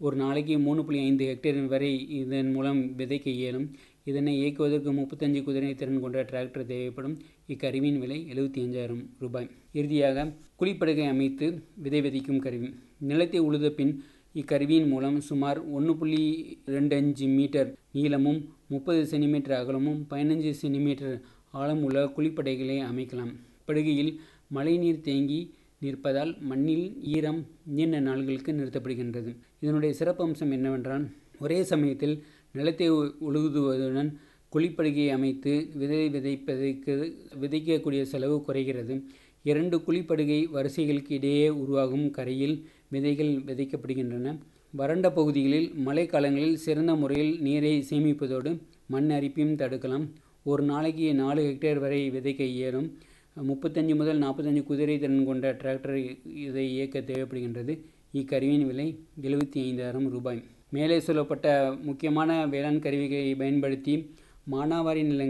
ஒரு நாளைக்கு மூணு புள்ளி ஐந்து ஹெக்டேர் வரை இதன் மூலம் விதைக்க இயலும் இதனை இயக்குவதற்கு முப்பத்தஞ்சு குதிரை திறன் கொண்ட டிராக்டர் தேவைப்படும் இக்கருவியின் விலை எழுபத்தி அஞ்சாயிரம் ரூபாய் இறுதியாக குழிப்படுகை அமைத்து விதை விதைக்கும் கருவி நிலத்தை உழுத பின் இக்கருவியின் மூலம் சுமார் ஒன்று புள்ளி ரெண்டு அஞ்சு மீட்டர் நீளமும் முப்பது சென்டிமீட்டர் அகலமும் பதினஞ்சு சென்டிமீட்டர் ஆழம் உள்ள குழிப்படைகளை அமைக்கலாம் படுகையில் மழைநீர் தேங்கி நிற்பதால் மண்ணில் ஈரம் நீண்ட நாள்களுக்கு நிறுத்தப்படுகின்றது இதனுடைய சிறப்பம்சம் என்னவென்றால் ஒரே சமயத்தில் நிலத்தை உழுதுவதுடன் குழிப்படுகையை அமைத்து விதை விதைப்பதற்கு விதைக்கக்கூடிய செலவு குறைகிறது இரண்டு குழிப்படுகை வரிசைகளுக்கு இடையே உருவாகும் கரையில் விதைகள் விதைக்கப்படுகின்றன வறண்ட பகுதிகளில் மழைக்காலங்களில் சிறந்த முறையில் நீரை சேமிப்பதோடு மண் அரிப்பையும் தடுக்கலாம் ஒரு நாளைக்கு நாலு ஹெக்டேர் வரை விதைக்க இயலும் முப்பத்தஞ்சு முதல் நாற்பத்தஞ்சு குதிரை திறன் கொண்ட டிராக்டர் இதை இயக்க தேவைப்படுகின்றது இக்கருவியின் விலை எழுபத்தி ஐந்தாயிரம் ரூபாய் மேலே சொல்லப்பட்ட முக்கியமான வேளாண் கருவிகளை பயன்படுத்தி மானாவாரி நிலங்கள்